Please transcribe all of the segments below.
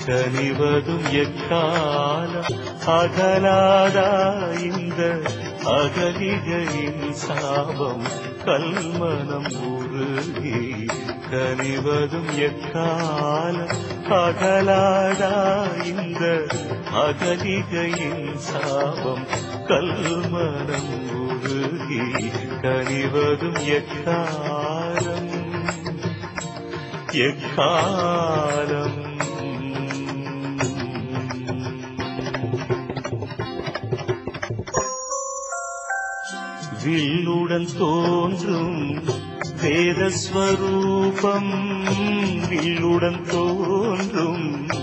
கனிவதும் எக்காலம் அகலாதா இந்த அகலிகையின் சாபம் கல்மனம் உருகி கனிவதும் எக்காலம் அகலாதா இந்த அகலிகையின் சாபம் கல்மனம் உருகி கனிவதும் எக்காலம் எக்காலம் வில்லுடன் தோன்றும் வேதஸ்வரூபம் வில்லுடன் தோன்றும்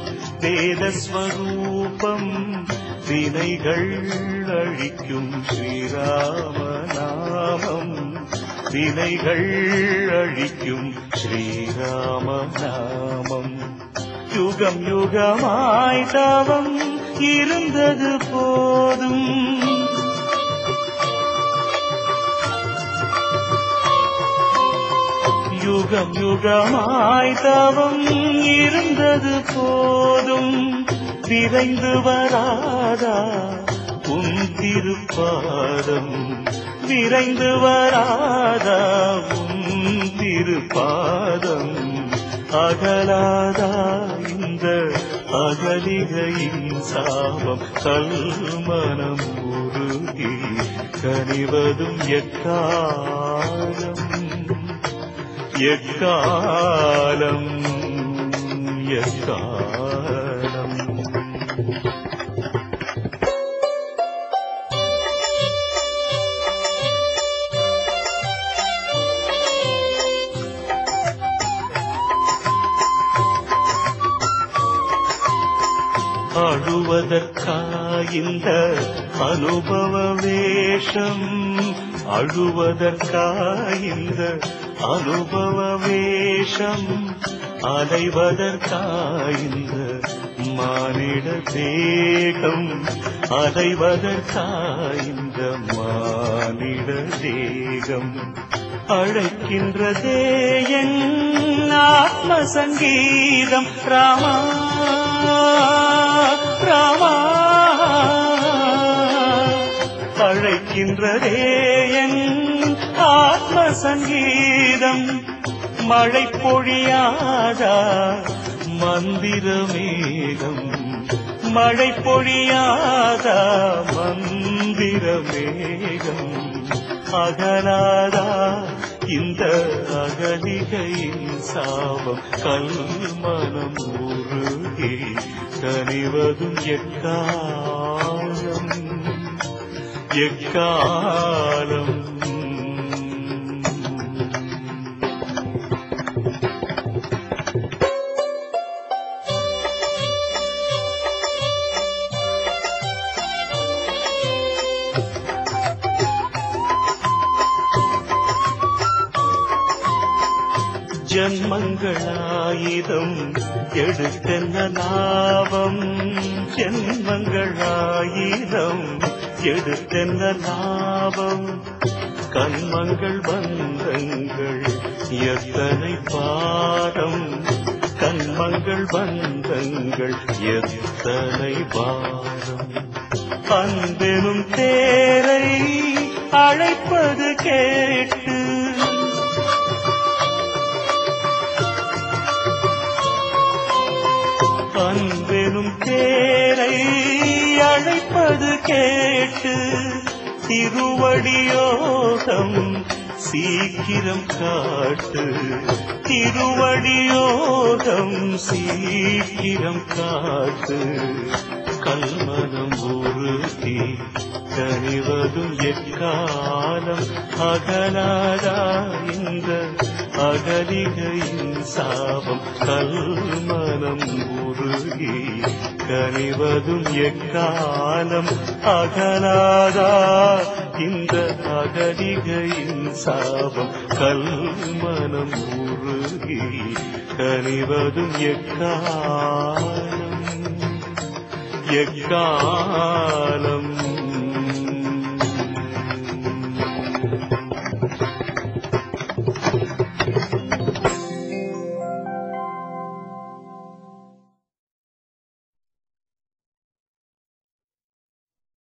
வேதஸ்வரூபம் வினைகள் அழிக்கும் ஸ்ரீராமநாமம் வினைகள் அழிக்கும் ஸ்ரீராமநாமம் யுகம் யுகமாய் தவம் இருந்தது போதும் யுகம் யுகமாய் தவம் இருந்தது போதும் விரைந்து வராதா உன் திருப்பாதம் விரைந்து வராதா உன் திருப்பாதம் அகலாதா இந்த அகலிகையின் சாபம் கல்மனம் உருகி கனிவதும் எக்காலம் எக்காலம் எக்காலம் அழுவதற்காயிந்த அனுபவ வேஷம் அழுவதற்காயிந்த அனுபவ வேஷம் அலைவதற்காயிந்த மானிட தேகம் அலைவதற்காயிந்த மானிட தேகம் அழைக்கின்றதே என் ஆத்ம சங்கீதம் ராமா ராமா அழைக்கின்றதே என் ஆத்ம சங்கீதம் மழை பொழியாதா மந்திரமேகம் மழை பொழியாதா மந்திரமேகம் அகலாதா இந்த அகலிகையின் சாபம் கல்மனம் உருகி கனிவதும் எக்காலம் எக்காலம் ஜன்மங்களாயிரம் எடுத்தென்ன லாபம் ஜன்மங்களாயிரம் எடுத்தென்ன லாபம் கண்மங்கள் பந்தங்கள் எத்தனை பாரம் கண்மங்கள் பந்தங்கள் எத்தனை பாரம் அன்பெனும் தேரை அழைப்பது கேட்டு அன்பெனும் தேரை அழைப்பது கேட்டு திருவடியோகம் சீக்கிரம் காட்டு திருவடியோகம் சீக்கிரம் காட்டு கல்மனம் உருகி கனிவதும் எக்காலம் அகலாதா இந்த அகலிகையின் சாபம் கல்மனம் உருகி கனிவதும் எக்காலம் அகலாதா இந்த அகலிகையின் சாபம் கல்மனம் உருகி கனிவதும் எக்காலம் எக்காலம்